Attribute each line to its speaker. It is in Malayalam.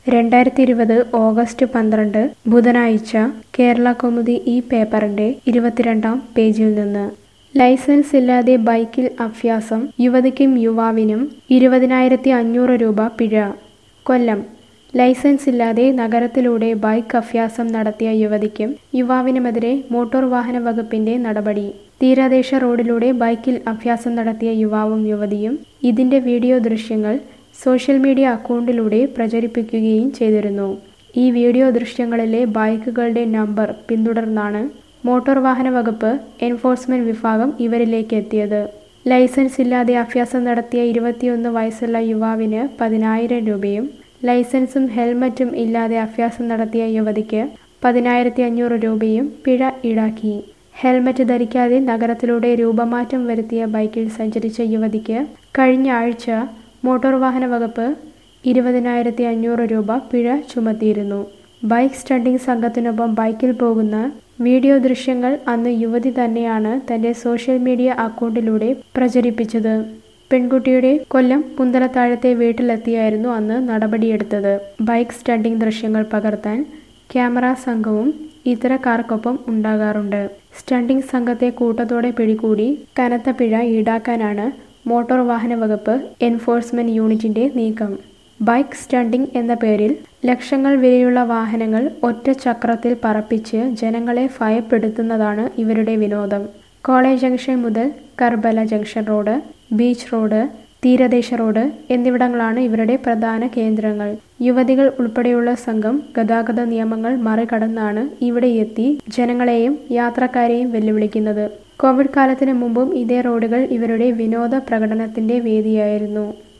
Speaker 1: രണ്ടായിരത്തി ഇരുപത് ഓഗസ്റ്റ് പന്ത്രണ്ട് ബുധനാഴ്ച കേരള കൗമുദി ഈ പേപ്പറിന്റെ ഇരുപത്തിരണ്ടാം പേജിൽ നിന്ന് ലൈസൻസ് ഇല്ലാതെ ബൈക്കിൽ അഭ്യാസം യുവതിക്കും യുവാവിനും ഇരുപതിനായിരത്തി അഞ്ഞൂറ് രൂപ പിഴ കൊല്ലം ലൈസൻസ് ഇല്ലാതെ നഗരത്തിലൂടെ ബൈക്ക് അഭ്യാസം നടത്തിയ യുവതിക്കും യുവാവിനുമെതിരെ മോട്ടോർ വാഹന വകുപ്പിന്റെ നടപടി തീരദേശ റോഡിലൂടെ ബൈക്കിൽ അഭ്യാസം നടത്തിയ യുവാവും യുവതിയും ഇതിന്റെ വീഡിയോ ദൃശ്യങ്ങൾ സോഷ്യൽ മീഡിയ അക്കൗണ്ടിലൂടെ പ്രചരിപ്പിക്കുകയും ചെയ്തിരുന്നു ഈ വീഡിയോ ദൃശ്യങ്ങളിലെ ബൈക്കുകളുടെ നമ്പർ പിന്തുടർന്നാണ് മോട്ടോർ വാഹന വകുപ്പ് എൻഫോഴ്സ്മെന്റ് വിഭാഗം ഇവരിലേക്ക് എത്തിയത് ലൈസൻസ് ഇല്ലാതെ അഭ്യാസം നടത്തിയ ഇരുപത്തിയൊന്ന് വയസ്സുള്ള യുവാവിന് പതിനായിരം രൂപയും ലൈസൻസും ഹെൽമറ്റും ഇല്ലാതെ അഭ്യാസം നടത്തിയ യുവതിക്ക് പതിനായിരത്തി അഞ്ഞൂറ് രൂപയും പിഴ ഈടാക്കി ഹെൽമറ്റ് ധരിക്കാതെ നഗരത്തിലൂടെ രൂപമാറ്റം വരുത്തിയ ബൈക്കിൽ സഞ്ചരിച്ച യുവതിക്ക് കഴിഞ്ഞ ആഴ്ച മോട്ടോർ വാഹന വകുപ്പ് ഇരുപതിനായിരത്തി അഞ്ഞൂറ് രൂപ പിഴ ചുമത്തിയിരുന്നു ബൈക്ക് സ്റ്റണ്ടിംഗ് സംഘത്തിനൊപ്പം ബൈക്കിൽ പോകുന്ന വീഡിയോ ദൃശ്യങ്ങൾ അന്ന് യുവതി തന്നെയാണ് തന്റെ സോഷ്യൽ മീഡിയ അക്കൗണ്ടിലൂടെ പ്രചരിപ്പിച്ചത് പെൺകുട്ടിയുടെ കൊല്ലം പുന്തലത്താഴത്തെ വീട്ടിലെത്തിയായിരുന്നു അന്ന് നടപടിയെടുത്തത് ബൈക്ക് സ്റ്റണ്ടിംഗ് ദൃശ്യങ്ങൾ പകർത്താൻ ക്യാമറ സംഘവും ഇത്തരക്കാർക്കൊപ്പം ഉണ്ടാകാറുണ്ട് സ്റ്റണ്ടിംഗ് സംഘത്തെ കൂട്ടത്തോടെ പിടികൂടി കനത്ത പിഴ ഈടാക്കാനാണ് മോട്ടോർ വാഹന വകുപ്പ് എൻഫോഴ്സ്മെന്റ് യൂണിറ്റിന്റെ നീക്കം ബൈക്ക് സ്റ്റണ്ടിംഗ് എന്ന പേരിൽ ലക്ഷങ്ങൾ വിലയുള്ള വാഹനങ്ങൾ ഒറ്റ ചക്രത്തിൽ പറപ്പിച്ച് ജനങ്ങളെ ഭയപ്പെടുത്തുന്നതാണ് ഇവരുടെ വിനോദം കോളേജ് ജംഗ്ഷൻ മുതൽ Karbala junction road beach road തീരദേശ റോഡ് എന്നിവിടങ്ങളാണ് ഇവരുടെ പ്രധാന കേന്ദ്രങ്ങൾ യുവതികൾ ഉൾപ്പെടെയുള്ള സംഘം ഗതാഗത നിയമങ്ങൾ മറികടന്നാണ് ഇവിടെ എത്തി ജനങ്ങളെയും യാത്രക്കാരെയും വെല്ലുവിളിക്കുന്നത് കോവിഡ് കാലത്തിന് മുമ്പും ഇതേ റോഡുകൾ ഇവരുടെ വിനോദ പ്രകടനത്തിന്റെ വേദിയായിരുന്നു